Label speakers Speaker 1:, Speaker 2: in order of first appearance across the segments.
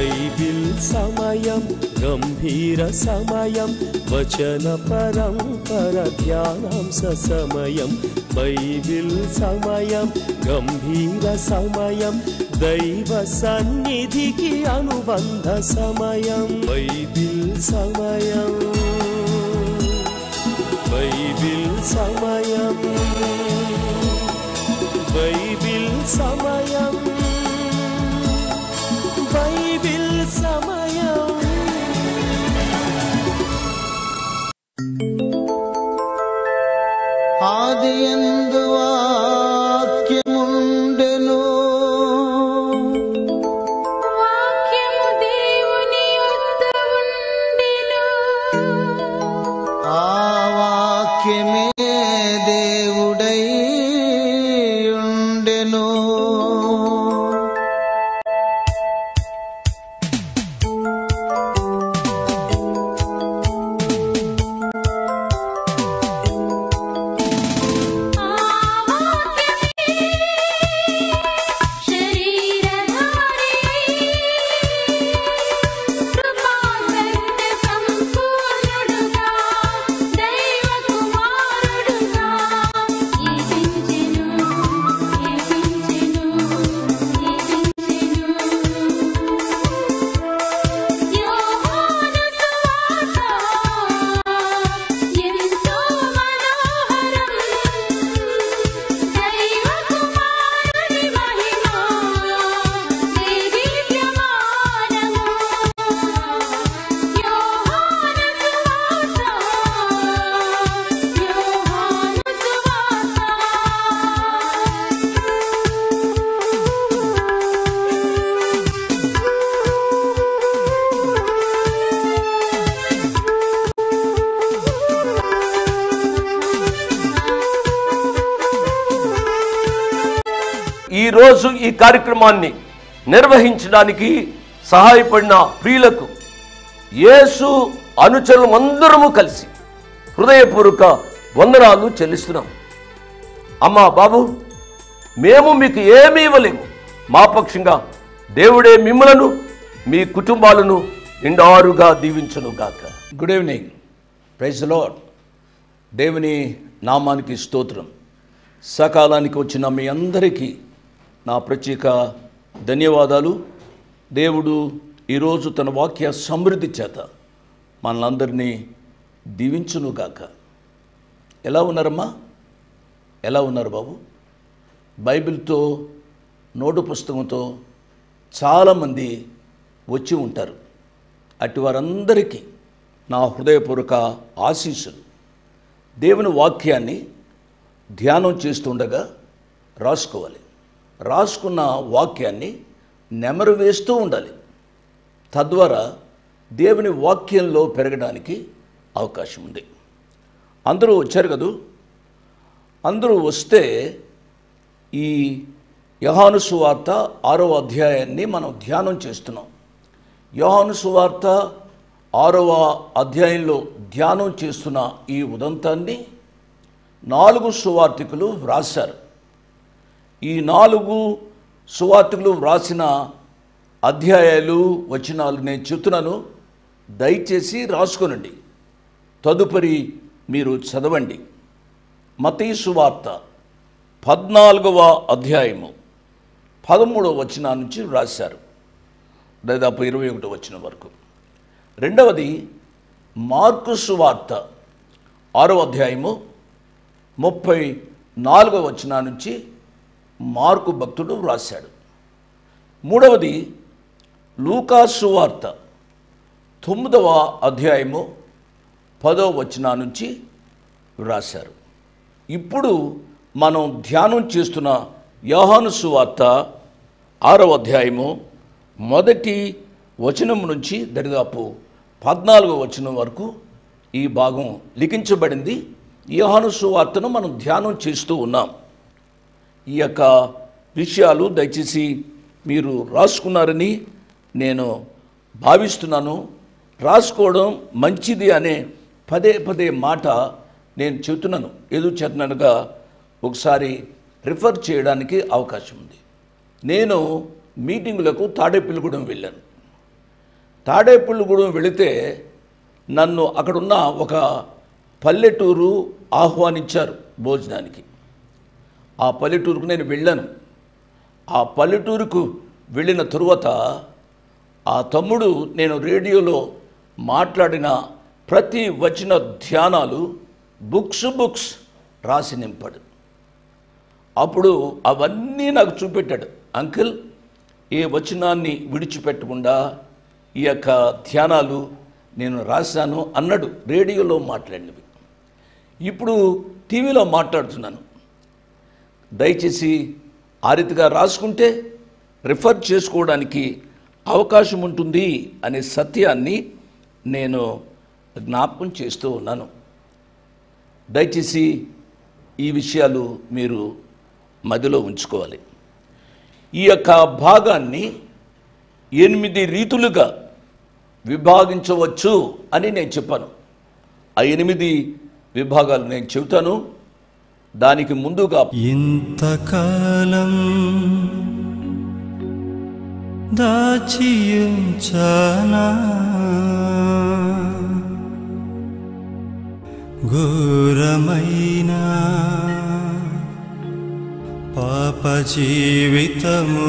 Speaker 1: Bible సమయం గంభీర సమయం వచన పరంపర ధ్యానాంశ సమయం బైబిల్ సమయం గంభీర సమయం దైవ సన్నిధికి అనుబంధ సమయం బైబిల్ సమయం బైబిల్ సమయం బైబిల్ సమయం బైబిల్ సమయం
Speaker 2: ఆదియందు వాక్యముండెను
Speaker 3: వాక్యము దేవుని యొద్ద ఉండెను
Speaker 2: ఆ వాక్యమే దేవుడై ఉండెను
Speaker 3: ఆ వాక్యమే శరీరధారి కృపాసక్త సంపూర్ణుడుగా దైవ కుమారుడుగా జీవించెను జీవించెను జీవించెను యోహాను సువార్త ఎంతో మనోహరం దైవ కుమారుని మహిమ దేదీప్యమానము యోహాను సువార్త యోహాను
Speaker 4: ఈరోజు ఈ కార్యక్రమాన్ని నిర్వహించడానికి సహాయపడిన ప్రియులకు యేసు అనుచరులందరము కలిసి హృదయపూర్వక వందనాలు చెల్లిస్తున్నాం అమ్మా బాబు మేము మీకు ఏమీ ఇవ్వలేము మా పక్షంగా దేవుడే మిమ్మలను మీ కుటుంబాలను నిండారుగా దీవించను గాక
Speaker 5: గుడ్ ఈవినింగ్ ప్రైజ్ లాడ్ దేవుని నామానికి స్తోత్రం సకాలానికి వచ్చిన మీ అందరికీ నా ప్రత్యేక ధన్యవాదాలు దేవుడు ఈరోజు తన వాక్య సమృద్ధి చేత మనలందరినీ దీవించునుగాక ఎలా ఉన్నారమ్మా ఎలా ఉన్నారు బాబు బైబిల్తో నోటు పుస్తకంతో చాలామంది వచ్చి ఉంటారు అటు వారందరికీ నా హృదయపూర్వక ఆశీస్సులు దేవుని వాక్యాన్ని ధ్యానం చేస్తుండగా రాసుకోవాలి రాసుకున్న వాక్యాన్ని నెమరు వేస్తూ ఉండాలి తద్వారా దేవుని వాక్యంలో పెరగడానికి అవకాశం ఉంది అందరూ వచ్చారు కదూ అందరూ వస్తే ఈ యహాను సువార్త ఆరవ అధ్యాయాన్ని మనం ధ్యానం చేస్తున్నాం యోహాను సువార్త ఆరవ అధ్యాయంలో ధ్యానం చేస్తున్న ఈ ఉదంతాన్ని నాలుగు సువార్తికులు వ్రాశారు ఈ నాలుగు సువార్తికులు వ్రాసిన అధ్యాయాలు వచనాలు నేను చెప్తున్నాను దయచేసి రాసుకొనండి తదుపరి మీరు చదవండి మతీ సువార్త పద్నాలుగవ అధ్యాయము పదమూడవ వచనం నుంచి వ్రాశారు దాదాపు ఇరవై ఒకటో వచ్చిన వరకు రెండవది మార్కు సువార్త ఆరో అధ్యాయము ముప్పై నాలుగవ వచనం నుంచి మార్కు భక్తుడు వ్రాశాడు మూడవది లూకా సువార్త తొమ్మిదవ అధ్యాయము పదో వచనం నుంచి వ్రాశారు ఇప్పుడు మనం ధ్యానం చేస్తున్న యోహాను సువార్త ఆరవ అధ్యాయము మొదటి వచనం నుంచి దరిదాపు పద్నాలుగో వచనం వరకు ఈ భాగం లిఖించబడింది యోహాను సువార్తను మనం ధ్యానం చేస్తూ ఉన్నాం ఈ యొక్క విషయాలు దయచేసి మీరు రాసుకున్నారని నేను భావిస్తున్నాను రాసుకోవడం మంచిది అనే పదే పదే మాట నేను చెబుతున్నాను ఎదురు చేతనగా ఒకసారి రిఫర్ చేయడానికి అవకాశం ఉంది నేను మీటింగులకు తాడేపల్లిగూడెం వెళ్ళాను తాడేపల్లిగూడెం వెళితే నన్ను అక్కడున్న ఒక పల్లెటూరు ఆహ్వానించారు భోజనానికి ఆ పల్లెటూరుకు నేను వెళ్ళాను ఆ పల్లెటూరుకు వెళ్ళిన తరువాత ఆ తమ్ముడు నేను రేడియోలో మాట్లాడిన ప్రతి వచన ధ్యానాలు బుక్స్ బుక్స్ రాసి నింపాడు అప్పుడు అవన్నీ నాకు చూపెట్టాడు అంకిల్ ఏ వచనాన్ని విడిచిపెట్టకుండా ఈ యొక్క ధ్యానాలు నేను రాశాను అన్నాడు రేడియోలో మాట్లాడినవి ఇప్పుడు టీవీలో మాట్లాడుతున్నాను దయచేసి ఆ రీతిగా రాసుకుంటే రిఫర్ చేసుకోవడానికి అవకాశం ఉంటుంది అనే సత్యాన్ని నేను జ్ఞాపకం చేస్తూ ఉన్నాను దయచేసి ఈ విషయాలు మీరు మదిలో ఉంచుకోవాలి ఈ యొక్క భాగాన్ని ఎనిమిది రీతులుగా విభాగించవచ్చు అని నేను చెప్పాను ఆ ఎనిమిది విభాగాలు నేను చెబుతాను దానికి ముందుగా
Speaker 1: ఇంతకాలం దాచియుంచానా ఘోరమైన పాప జీవితము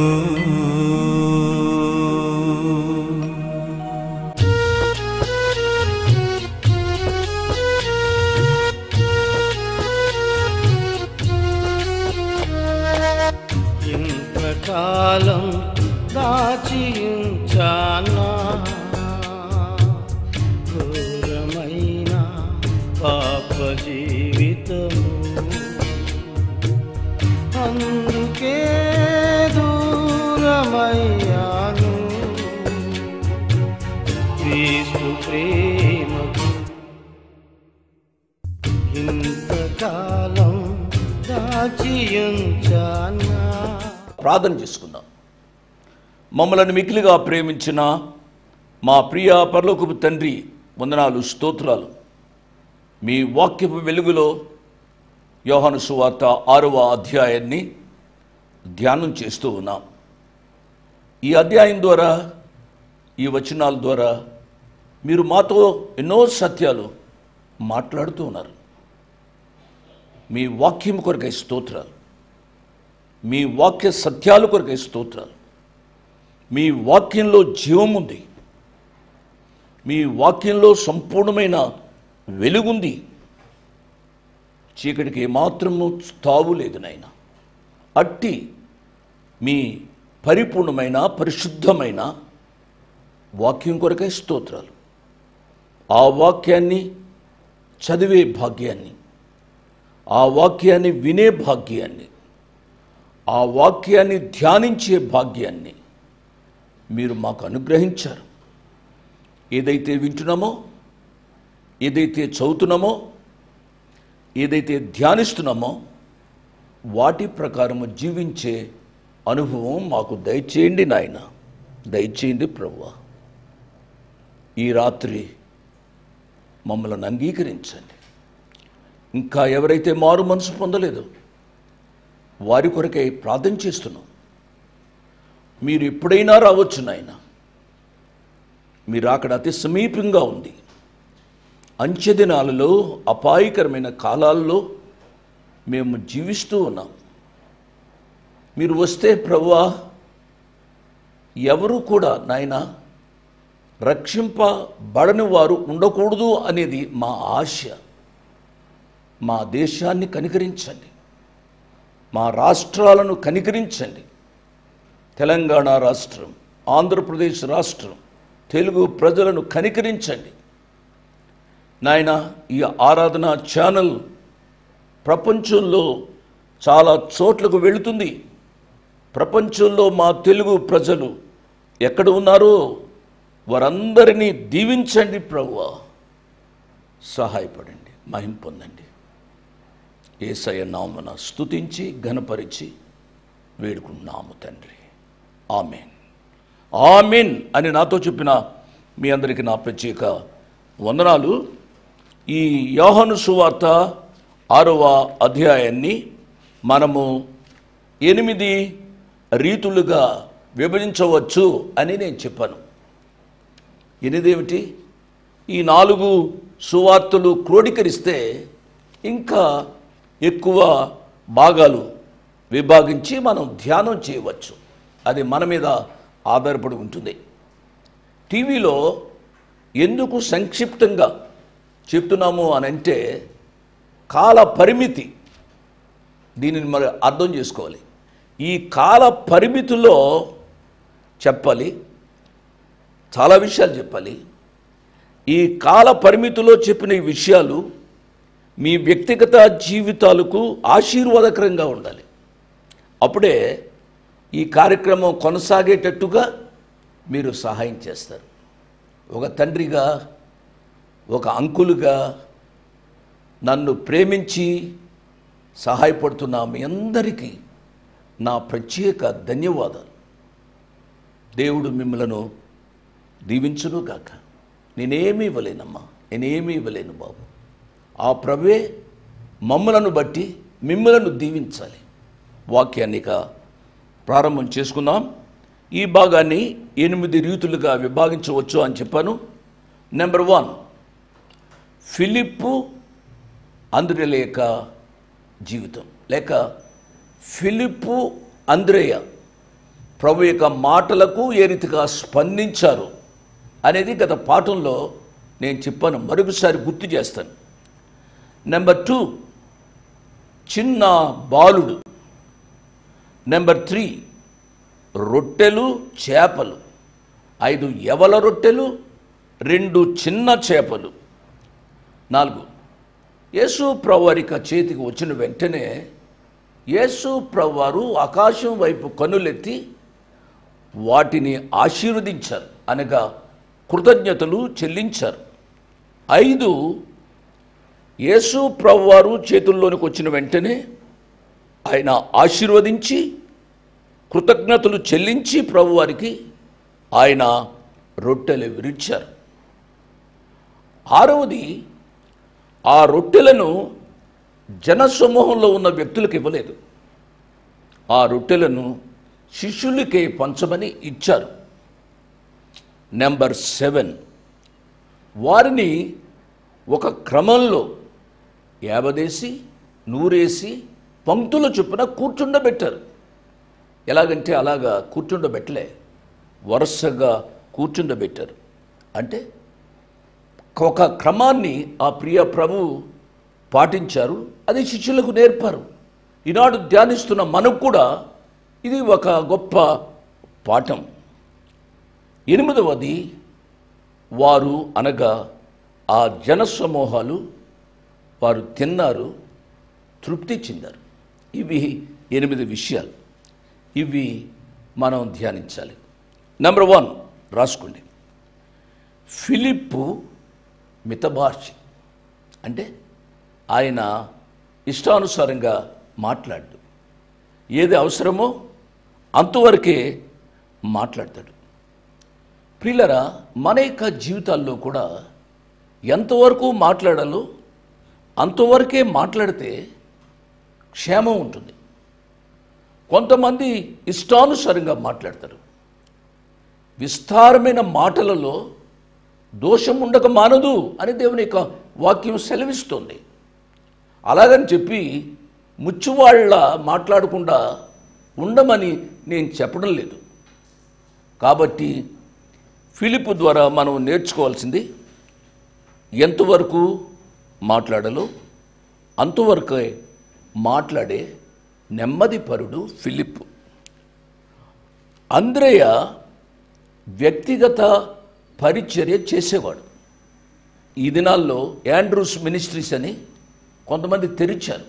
Speaker 1: ఇంతకాలం దాచియుంచానా ఘోరమైన పాప జీవితము అందుకే దూరమయ్యాను క్రీస్తు ప్రేమకు ఇంతకాలం దాచియుంచానా
Speaker 5: ప్రార్థన చేసుకుందాం మమ్మల్ని మికిలిగా ప్రేమించిన మా ప్రియ పరలోకపు తండ్రి వందనాలు స్తోత్రాలు మీ వాక్యపు వెలుగులో యోహాను సువార్త ఆరవ అధ్యాయాన్ని ధ్యానం చేస్తూ ఉన్నాం ఈ అధ్యాయం ద్వారా ఈ వచనాల ద్వారా మీరు మాతో ఎన్నో సత్యాలు మాట్లాడుతూ ఉన్నారు మీ వాక్యం కొరకై స్తోత్రాలు మీ వాక్య సత్యాల కొరకై స్తోత్రాలు మీ వాక్యంలో జీవం ఉంది మీ వాక్యంలో సంపూర్ణమైన వెలుగుంది చీకటికి ఏమాత్రము తావు లేదు నాయన అట్టి మీ పరిపూర్ణమైన పరిశుద్ధమైన వాక్యం కొరకై స్తోత్రాలు ఆ వాక్యాన్ని చదివే భాగ్యాన్ని ఆ వాక్యాన్ని వినే భాగ్యాన్ని ఆ వాక్యాన్ని ధ్యానించే భాగ్యాన్ని మీరు మాకు అనుగ్రహించారు ఏదైతే వింటున్నామో ఏదైతే చదువుతున్నామో ఏదైతే ధ్యానిస్తున్నామో వాటి ప్రకారము జీవించే అనుభవం మాకు దయచేయండి నాయన దయచేయండి ప్రభువా ఈ రాత్రి మమ్మల్ని అంగీకరించండి ఇంకా ఎవరైతే మారు మనసు పొందలేదో వారి కొరకై ప్రార్థన చేస్తున్నాం మీరు ఎప్పుడైనా రావచ్చు నాయన మీరు అక్కడ అతి సమీపంగా ఉంది అంచె దినాలలో అపాయకరమైన కాలాల్లో మేము జీవిస్తూ ఉన్నాం మీరు వస్తే ప్రభువా ఎవరు కూడా నాయన రక్షింపబడని వారు ఉండకూడదు అనేది మా ఆశ మా దేశాన్ని కనికరించండి మా రాష్ట్రాలను కనికరించండి తెలంగాణ రాష్ట్రం ఆంధ్రప్రదేశ్ రాష్ట్రం తెలుగు ప్రజలను కనికరించండి నాయన ఈ ఆరాధన ఛానల్ ప్రపంచంలో చాలా చోట్లకు వెళుతుంది ప్రపంచంలో మా తెలుగు ప్రజలు ఎక్కడ ఉన్నారో వారందరినీ దీవించండి ప్రభువా సహాయపడండి మహిం పొందండి ఏసయ నామన స్తుతించి ఘనపరిచి వేడుకున్నాము తండ్రి ఆమెన్ ఆమెన్ అని నాతో చెప్పిన మీ అందరికీ నా ప్రత్యేక వందనాలు ఈ యోహాను సువార్త ఆరవ అధ్యాయాన్ని మనము ఎనిమిది రీతులుగా విభజించవచ్చు అని నేను చెప్పాను ఎనిమిదేమిటి ఈ నాలుగు సువార్తలు క్రోడీకరిస్తే ఇంకా ఎక్కువ భాగాలు విభాగించి మనం ధ్యానం చేయవచ్చు అది మన మీద ఆధారపడి ఉంటుంది టీవీలో ఎందుకు సంక్షిప్తంగా చెప్తున్నాము అని అంటే కాల పరిమితి దీనిని మరి అర్థం చేసుకోవాలి ఈ కాల పరిమితిలో చెప్పాలి చాలా విషయాలు చెప్పాలి ఈ కాల పరిమితిలో చెప్పిన ఈ విషయాలు మీ వ్యక్తిగత జీవితాలకు ఆశీర్వాదకరంగా ఉండాలి అప్పుడే ఈ కార్యక్రమం కొనసాగేటట్టుగా మీరు సహాయం చేస్తారు ఒక తండ్రిగా ఒక అంకులుగా నన్ను ప్రేమించి సహాయపడుతున్న మీ అందరికీ నా ప్రత్యేక ధన్యవాదాలు దేవుడు మిమ్మలను దీవించును గాక నేనేమీ ఇవ్వలేనమ్మా నేనేమీ ఇవ్వలేను బాబు ఆ ప్రభే మమ్మలను బట్టి మిమ్మలను దీవించాలి వాక్యాన్ని ఇక ప్రారంభం చేసుకుందాం ఈ భాగాన్ని ఎనిమిది రీతులుగా విభాగించవచ్చు అని చెప్పాను నెంబర్ వన్ ఫిలిప్పు అందురే లేక జీవితం లేక ఫిలిప్పు అంద్రేయ ప్రభు యొక్క మాటలకు ఏ రీతిగా స్పందించారు అనేది గత పాఠంలో నేను చెప్పాను మరొకసారి గుర్తు చేస్తాను నెంబర్ టూ చిన్న బాలుడు నెంబర్ త్రీ రొట్టెలు చేపలు ఐదు ఎవల రొట్టెలు రెండు చిన్న చేపలు నాలుగు యేసు ప్రవారిక చేతికి వచ్చిన వెంటనే యేసు ప్రవారు ఆకాశం వైపు కనులెత్తి వాటిని ఆశీర్వదించారు అనగా కృతజ్ఞతలు చెల్లించారు ఐదు యేసు ప్రవ్వారు చేతుల్లోనికి వచ్చిన వెంటనే ఆయన ఆశీర్వదించి కృతజ్ఞతలు చెల్లించి ప్రభువారికి ఆయన రొట్టెలు విరిచారు ఆరవది ఆ రొట్టెలను జనసమూహంలో ఉన్న వ్యక్తులకు ఇవ్వలేదు ఆ రొట్టెలను శిష్యులకే పంచమని ఇచ్చారు నెంబర్ సెవెన్ వారిని ఒక క్రమంలో యాబదేసి నూరేసి పంక్తుల చొప్పున కూర్చుండబెట్టారు ఎలాగంటే అలాగా కూర్చుండబెట్టలే వరుసగా కూర్చుండబెట్టారు అంటే ఒక క్రమాన్ని ఆ ప్రియ ప్రభు పాటించారు అది శిష్యులకు నేర్పారు ఈనాడు ధ్యానిస్తున్న మనకు కూడా ఇది ఒక గొప్ప పాఠం ఎనిమిదవది వారు అనగా ఆ జనసమూహాలు వారు తిన్నారు తృప్తి చెందారు ఇవి ఎనిమిది విషయాలు ఇవి మనం ధ్యానించాలి నెంబర్ వన్ రాసుకోండి ఫిలిప్పు మితభాషి అంటే ఆయన ఇష్టానుసారంగా మాట్లాడు ఏది అవసరమో అంతవరకే మాట్లాడతాడు ప్రియులరా మన యొక్క జీవితాల్లో కూడా ఎంతవరకు మాట్లాడాలో అంతవరకే మాట్లాడితే క్షేమం ఉంటుంది కొంతమంది ఇష్టానుసారంగా మాట్లాడతారు విస్తారమైన మాటలలో దోషం ఉండక మానదు అని దేవుని యొక్క వాక్యం సెలవిస్తుంది అలాగని చెప్పి ముచ్చువాళ్ళ మాట్లాడకుండా ఉండమని నేను చెప్పడం లేదు కాబట్టి ఫిలిప్ ద్వారా మనం నేర్చుకోవాల్సింది ఎంతవరకు మాట్లాడాలో అంతవరకే మాట్లాడే నెమ్మది పరుడు ఫిలిప్ అంద్రయ్య వ్యక్తిగత పరిచర్య చేసేవాడు ఈ దినాల్లో యాండ్రూస్ మినిస్ట్రీస్ అని కొంతమంది తెరిచారు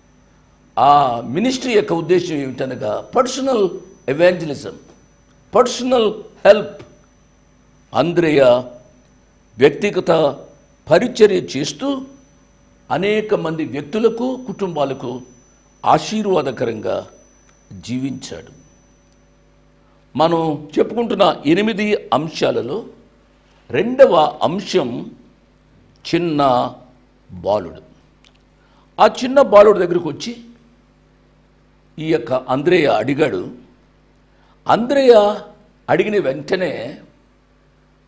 Speaker 5: ఆ మినిస్ట్రీ యొక్క ఉద్దేశం ఏమిటనగా పర్సనల్ ఎవాంజలిజం పర్సనల్ హెల్ప్ అంద్రయ్య వ్యక్తిగత పరిచర్య చేస్తూ అనేక మంది వ్యక్తులకు కుటుంబాలకు ఆశీర్వాదకరంగా జీవించాడు మనం చెప్పుకుంటున్న ఎనిమిది అంశాలలో రెండవ అంశం చిన్న బాలుడు ఆ చిన్న బాలుడు దగ్గరికి వచ్చి ఈ యొక్క అంద్రేయ అడిగాడు అంద్రేయ అడిగిన వెంటనే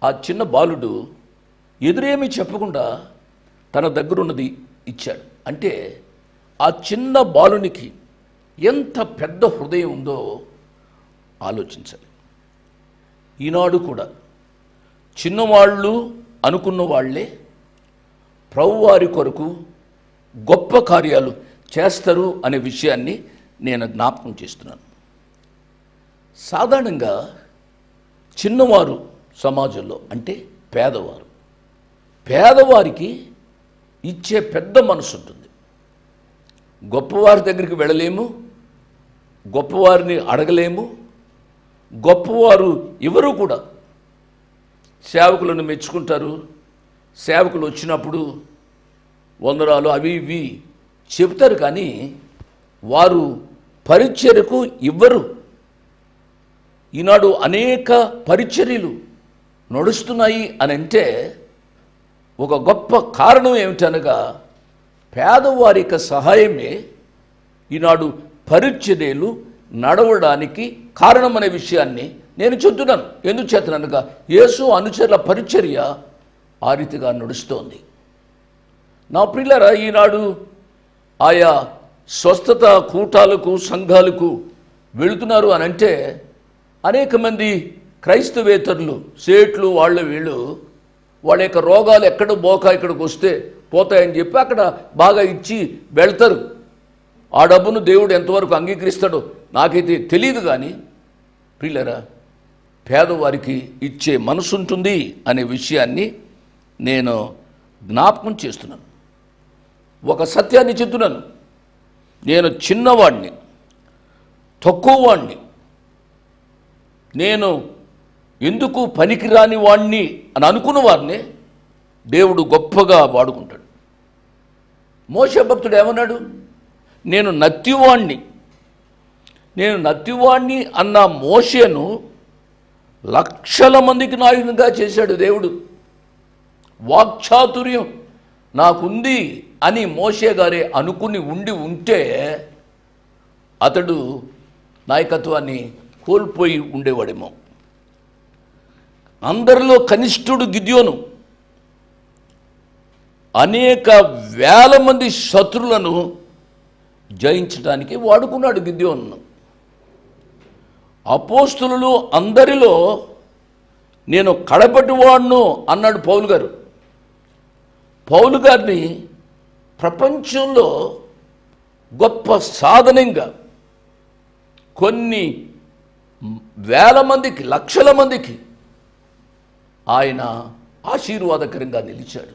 Speaker 5: ఆ చిన్న బాలుడు ఎదురేమీ చెప్పకుండా తన దగ్గరున్నది ఇచ్చాడు అంటే ఆ చిన్న బాలునికి ఎంత పెద్ద హృదయం ఉందో ఆలోచించాలి ఈనాడు కూడా చిన్నవాళ్ళు అనుకున్న వాళ్ళే ప్రభువారి కొరకు గొప్ప కార్యాలు చేస్తారు అనే విషయాన్ని నేను జ్ఞాపకం చేస్తున్నాను సాధారణంగా చిన్నవారు సమాజంలో అంటే పేదవారు పేదవారికి ఇచ్చే పెద్ద మనసు ఉంటుంది గొప్పవారి దగ్గరికి వెళ్ళలేము గొప్పవారిని అడగలేము గొప్పవారు ఎవరు కూడా సేవకులను మెచ్చుకుంటారు సేవకులు వచ్చినప్పుడు వందనాలు అవి ఇవి చెప్తారు కానీ వారు పరిచర్యకు ఇవ్వరు ఈనాడు అనేక పరిచర్యలు నడుస్తున్నాయి అని అంటే ఒక గొప్ప కారణం ఏమిటనగా పేదవారి యొక్క సహాయమే ఈనాడు పరిచర్యలు నడవడానికి కారణమనే విషయాన్ని నేను చెప్తున్నాను ఎందుకు చేతనగా యేసు అనుచరుల పరిచర్య ఆ రీతిగా నడుస్తోంది నా ప్రియులరా ఈనాడు ఆయా స్వస్థత కూటాలకు సంఘాలకు వెళుతున్నారు అని అంటే అనేక మంది క్రైస్తవేతరులు సేట్లు వాళ్ళ వీళ్ళు వాళ్ళ యొక్క రోగాలు ఎక్కడ బోక ఇక్కడికి వస్తే పోతాయని చెప్పి అక్కడ బాగా ఇచ్చి వెళ్తారు ఆ డబ్బును దేవుడు ఎంతవరకు అంగీకరిస్తాడో నాకైతే తెలియదు కానీ ప్రియులరా పేదవారికి ఇచ్చే మనసు ఉంటుంది అనే విషయాన్ని నేను జ్ఞాపకం చేస్తున్నాను ఒక సత్యాన్ని చెప్తున్నాను నేను చిన్నవాడిని తక్కువ వాడిని నేను ఎందుకు పనికిరాని వాణ్ణి అని అనుకున్న వారిని దేవుడు గొప్పగా వాడుకుంటాడు మోస భక్తుడు ఏమన్నాడు నేను నత్తివాణ్ణి నేను నత్తివాణ్ణి అన్న మోషను లక్షల మందికి నాయకునిగా చేశాడు దేవుడు వాక్చాతుర్యం నాకుంది అని మోషే గారే అనుకుని ఉండి ఉంటే అతడు నాయకత్వాన్ని కోల్పోయి ఉండేవాడేమో అందరిలో కనిష్ఠుడు గిద్యోను అనేక వేల మంది శత్రులను జయించడానికి వాడుకున్నాడు గిద్యోను అపోస్తులు అందరిలో నేను కడపటి వాడును అన్నాడు పౌలు గారు పౌలు గారిని ప్రపంచంలో గొప్ప సాధనంగా కొన్ని వేల మందికి లక్షల మందికి ఆయన ఆశీర్వాదకరంగా నిలిచాడు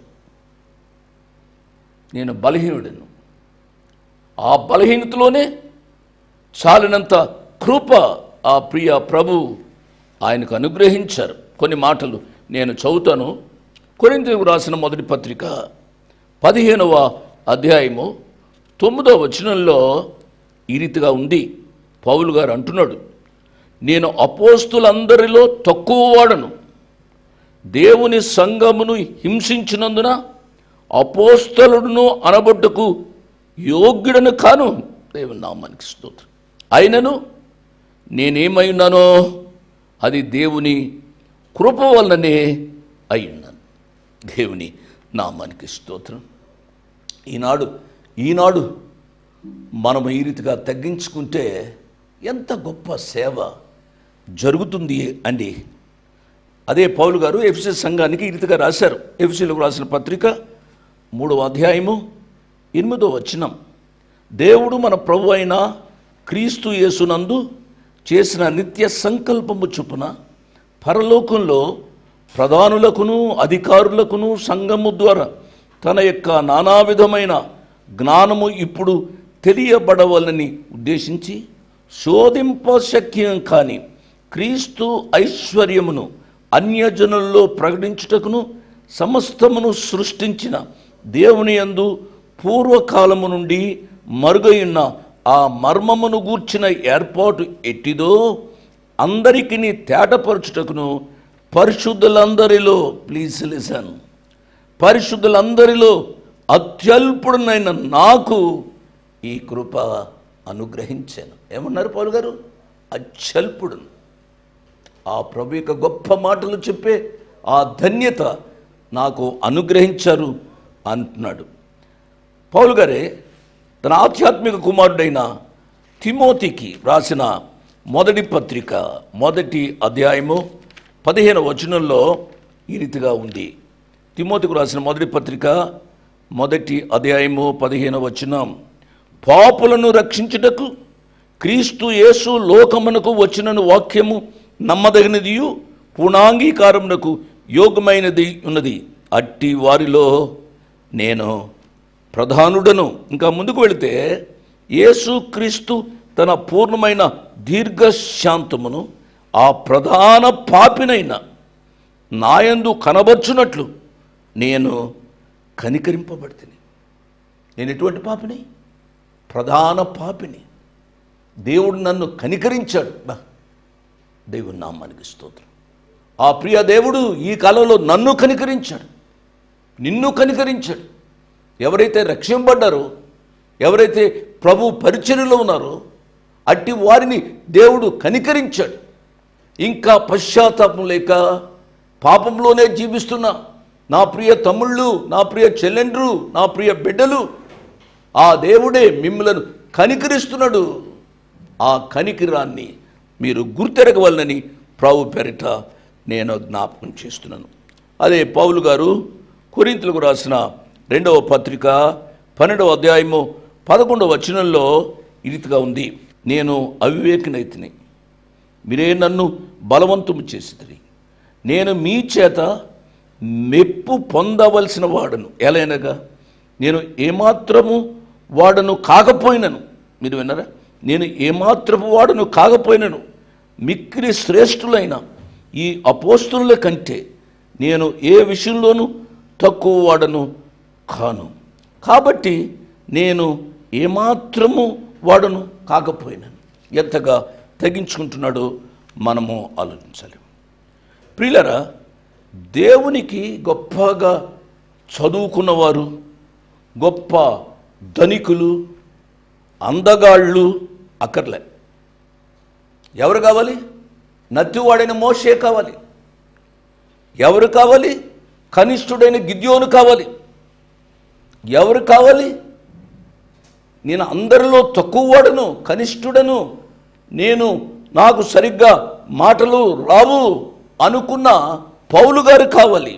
Speaker 5: నేను బలహీనుడను ఆ బలహీనతలోనే చాలినంత కృప ఆ ప్రియ ప్రభు ఆయనకు అనుగ్రహించారు కొన్ని మాటలు నేను చదువుతాను కొరింతకు రాసిన మొదటి పత్రిక పదిహేనవ అధ్యాయము తొమ్మిదవ వచనంలో ఈ రీతిగా ఉంది పౌలు గారు అంటున్నాడు నేను అపోస్తులందరిలో తక్కువ వాడను దేవుని సంఘమును హింసించినందున అపోస్తలుడును అనబడ్డకు యోగ్యుడను కాను దేవుని నామానికి స్తోత్రం అయినను నేనేమై ఉన్నానో అది దేవుని కృప వల్లనే అయి ఉన్నాను దేవుని నామానికి స్తోత్రం ఈనాడు ఈనాడు మనం ఈ రీతిగా తగ్గించుకుంటే ఎంత గొప్ప సేవ జరుగుతుంది అండి అదే పౌలు గారు ఎఫ్సి సంఘానికి ఈ రీతిగా రాశారు ఎఫ్సీలకు రాసిన పత్రిక మూడవ అధ్యాయము ఎనిమిదో వచనం దేవుడు మన ప్రభు అయిన క్రీస్తు యేసునందు చేసిన నిత్య సంకల్పము చొప్పున పరలోకంలో ప్రధానులకును అధికారులకును సంఘము ద్వారా తన యొక్క నానా విధమైన జ్ఞానము ఇప్పుడు తెలియబడవలని ఉద్దేశించి శోధింపశక్యం కాని క్రీస్తు ఐశ్వర్యమును అన్యజనుల్లో ప్రకటించుటకును సమస్తమును సృష్టించిన దేవుని యందు పూర్వకాలము నుండి మరుగయున్న ఆ మర్మమును గూర్చిన ఏర్పాటు ఎట్టిదో అందరికిని తేటపరచుటకును పరిశుద్ధులందరిలో ప్లీజ్ లిసన్ పరిశుద్ధులందరిలో అత్యల్పుడునైన నాకు ఈ కృప అనుగ్రహించాను ఏమన్నారు పౌలు గారు అత్యల్పుడు ఆ ప్రభు యొక్క గొప్ప మాటలు చెప్పే ఆ ధన్యత నాకు అనుగ్రహించారు అంటున్నాడు పౌలు గారే తన ఆధ్యాత్మిక కుమారుడైన తిమోతికి రాసిన మొదటి పత్రిక మొదటి అధ్యాయము పదిహేను వచనంలో ఈ రీతిగా ఉంది తిమోతికి రాసిన మొదటి పత్రిక మొదటి అధ్యాయము పదిహేను వచనం పాపులను రక్షించుటకు క్రీస్తు యేసు లోకమునకు వచ్చినను వాక్యము నమ్మదగినదియు పూర్ణాంగీకారమునకు యోగమైనది ఉన్నది అట్టి వారిలో నేను ప్రధానుడను ఇంకా ముందుకు వెళితే యేసు క్రీస్తు తన పూర్ణమైన దీర్ఘశాంతమును ఆ ప్రధాన పాపినైన నాయందు కనబర్చునట్లు నేను కనికరింపబడితిని నేను ఎటువంటి పాపిని ప్రధాన పాపిని దేవుడు నన్ను కనికరించాడు బా దేవుని నామానికి స్తోత్రం ఆ ప్రియ దేవుడు ఈ కాలంలో నన్ను కనికరించాడు నిన్ను కనికరించాడు ఎవరైతే రక్షింపడ్డారో ఎవరైతే ప్రభు పరిచర్యలో ఉన్నారో అట్టి వారిని దేవుడు కనికరించాడు ఇంకా పశ్చాత్తాపం లేక పాపంలోనే జీవిస్తున్న నా ప్రియ తమ్ముళ్ళు నా ప్రియ చెల్లెండ్రు నా ప్రియ బిడ్డలు ఆ దేవుడే మిమ్మలను కనికరిస్తున్నాడు ఆ కనికిరాన్ని మీరు గుర్తెరగవలనని ప్రభు పేరిట నేను జ్ఞాపకం చేస్తున్నాను అదే పౌలు గారు కొరింతలకు రాసిన రెండవ పత్రిక పన్నెండవ అధ్యాయము పదకొండవ వచనంలో ఈ రీతిగా ఉంది నేను అవివేకినైతిని మీరే నన్ను బలవంతము చేసిదిరి నేను మీ చేత మెప్పు పొందవలసిన వాడను ఎలైనగా నేను ఏమాత్రము వాడను కాకపోయినను మీరు విన్నారా నేను ఏమాత్రము వాడను కాకపోయినను మిక్కిలి శ్రేష్ఠులైన ఈ అపోస్తుల కంటే నేను ఏ విషయంలోనూ తక్కువ వాడను కాను కాబట్టి నేను ఏమాత్రము వాడను కాకపోయినాను ఎంతగా తగ్గించుకుంటున్నాడో మనము ఆలోచించాలి ప్రియులరా దేవునికి గొప్పగా చదువుకున్నవారు గొప్ప ధనికులు అందగాళ్ళు అక్కర్లే ఎవరు కావాలి నత్తివాడైన మోషే కావాలి ఎవరు కావాలి కనిష్ఠుడైన గిద్యోను కావాలి ఎవరు కావాలి నేను అందరిలో తక్కువ వాడను కనిష్ఠుడను నేను నాకు సరిగ్గా మాటలు రావు అనుకున్న పౌలు గారు కావాలి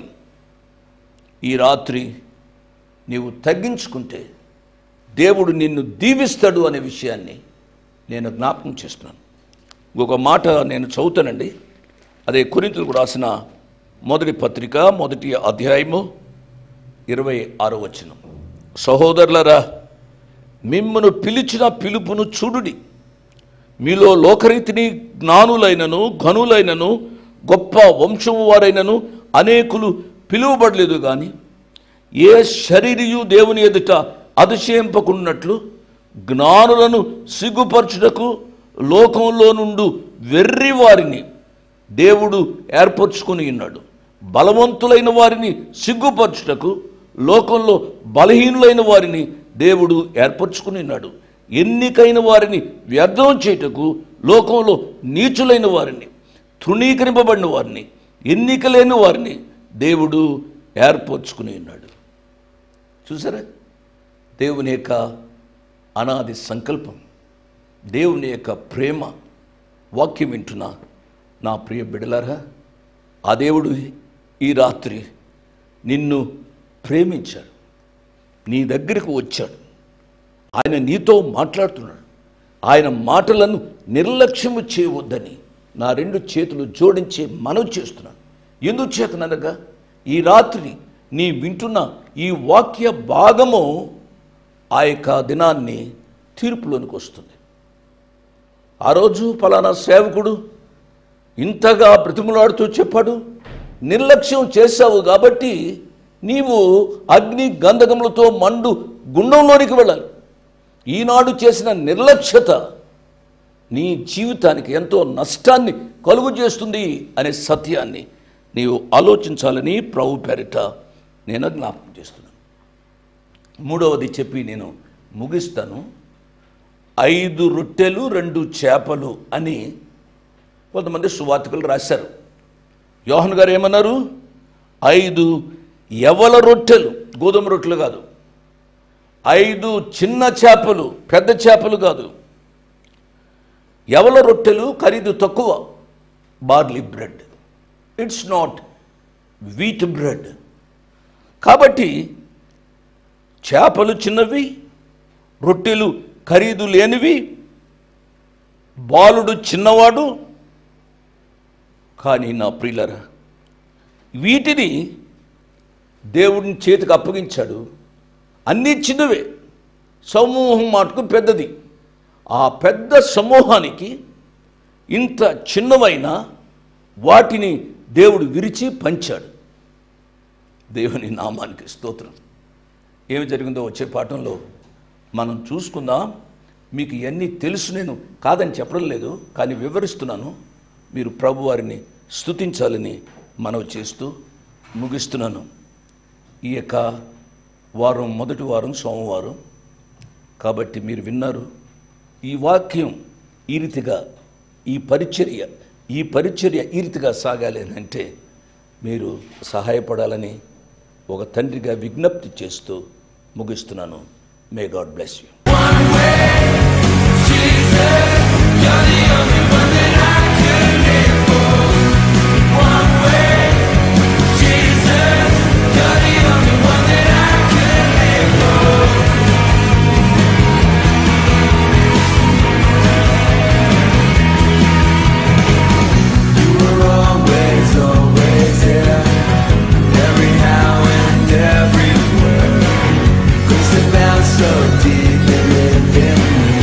Speaker 5: ఈ రాత్రి నీవు తగ్గించుకుంటే దేవుడు నిన్ను దీవిస్తాడు అనే విషయాన్ని నేను జ్ఞాపకం చేస్తున్నాను ఇంకొక మాట నేను చదువుతానండి అదే కొరింతలకు రాసిన మొదటి పత్రిక మొదటి అధ్యాయము ఇరవై ఆరో వచనం సహోదరులరా మిమ్మను పిలిచిన పిలుపును చూడుడి మీలో లోకరీతిని జ్ఞానులైనను ఘనులైనను గొప్ప వంశము వారైనను అనేకులు పిలువబడలేదు కానీ ఏ శరీరియు దేవుని ఎదుట అతిశయింపకున్నట్లు జ్ఞానులను సిగ్గుపరచుటకు లోకంలో నుండు వెర్రి వారిని దేవుడు ఏర్పరచుకుని ఉన్నాడు బలవంతులైన వారిని సిగ్గుపరచుటకు లోకంలో బలహీనులైన వారిని దేవుడు ఏర్పరచుకుని ఉన్నాడు ఎన్నికైన వారిని వ్యర్థం చేయుటకు లోకంలో నీచులైన వారిని తృణీకరింపబడిన వారిని ఎన్నిక లేని వారిని దేవుడు ఏర్పరచుకుని ఉన్నాడు చూసారా దేవుని యొక్క అనాది సంకల్పం దేవుని యొక్క ప్రేమ వాక్యం వింటున్నా నా ప్రియ బిడలారా ఆ దేవుడు ఈ రాత్రి నిన్ను ప్రేమించాడు నీ దగ్గరకు వచ్చాడు ఆయన నీతో మాట్లాడుతున్నాడు ఆయన మాటలను నిర్లక్ష్యము చేయవద్దని నా రెండు చేతులు జోడించి మనవి చేస్తున్నాను ఎందుకు చేతననగా ఈ రాత్రి నీ వింటున్న ఈ వాక్య భాగము ఆ యొక్క దినాన్ని తీర్పులోనికి వస్తుంది ఆ రోజు ఫలానా సేవకుడు ఇంతగా బ్రతిములాడుతూ చెప్పాడు నిర్లక్ష్యం చేశావు కాబట్టి నీవు అగ్ని గంధకములతో మండు గుండంలోనికి వెళ్ళాలి ఈనాడు చేసిన నిర్లక్ష్యత నీ జీవితానికి ఎంతో నష్టాన్ని కలుగు చేస్తుంది అనే సత్యాన్ని నీవు ఆలోచించాలని ప్రభు పేరిట నేను జ్ఞాపకం చేస్తున్నాను మూడవది చెప్పి నేను ముగిస్తాను ఐదు రొట్టెలు రెండు చేపలు అని కొంతమంది సువార్తికులు రాశారు యోహన్ గారు ఏమన్నారు ఐదు ఎవల రొట్టెలు గోధుమ రొట్టెలు కాదు ఐదు చిన్న చేపలు పెద్ద చేపలు కాదు ఎవల రొట్టెలు ఖరీదు తక్కువ barley bread it's not wheat bread కాబట్టి చేపలు చిన్నవి రొట్టెలు ఖరీదు లేనివి బాలుడు చిన్నవాడు కానీ నా ప్రియులరా వీటిని దేవుడిని చేతికి అప్పగించాడు అన్నీ చిన్నవే సమూహం మాటకు పెద్దది ఆ పెద్ద సమూహానికి ఇంత చిన్నవైన వాటిని దేవుడు విరిచి పంచాడు దేవుని నామానికి స్తోత్రం ఏమి జరిగిందో వచ్చే పాఠంలో మనం చూసుకుందాం మీకు ఇవన్నీ తెలుసు నేను కాదని చెప్పడం లేదు కానీ వివరిస్తున్నాను మీరు ప్రభువారిని స్తుతించాలని మనవి చేస్తూ ముగిస్తున్నాను ఈ యొక్క వారం మొదటి వారం సోమవారం కాబట్టి మీరు విన్నారు ఈ వాక్యం ఈ రీతిగా ఈ పరిచర్య ఈ పరిచర్య ఈ రీతిగా సాగాలి అని అంటే మీరు సహాయపడాలని ఒక తండ్రిగా విజ్ఞప్తి చేస్తూ ముగిస్తున్నాను may God bless you
Speaker 6: always, always here. Every now and everywhere. Grace that bound so deep and live in me.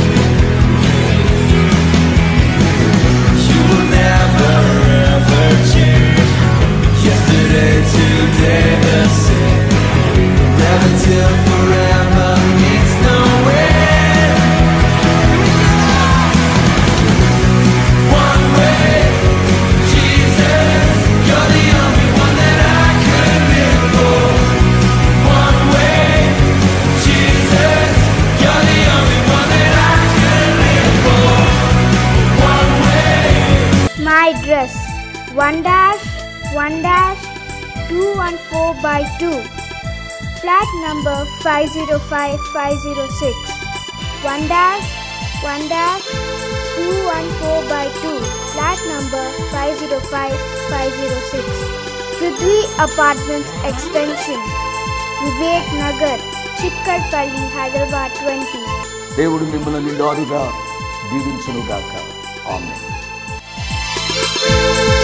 Speaker 6: You will never ever change. Yesterday, today, the same. Never till forever meets no end. One way. Jesus, you're the only one that I could live for. One way, Jesus, you're the only one that I could live for. One way.
Speaker 7: My dress 1 dash 1 dash 2 and 4 by 2 flat number 505506 1 dash 1 dash 2 and 4 by 2 flat number 505506 Prithvi Apartments Extension Vivek Nagar Chikkarpalli Hyderabad 20
Speaker 5: దేవుడు మిమ్మల్ని నిండారుగా దీవించునుగాక ఆమె
Speaker 7: Thank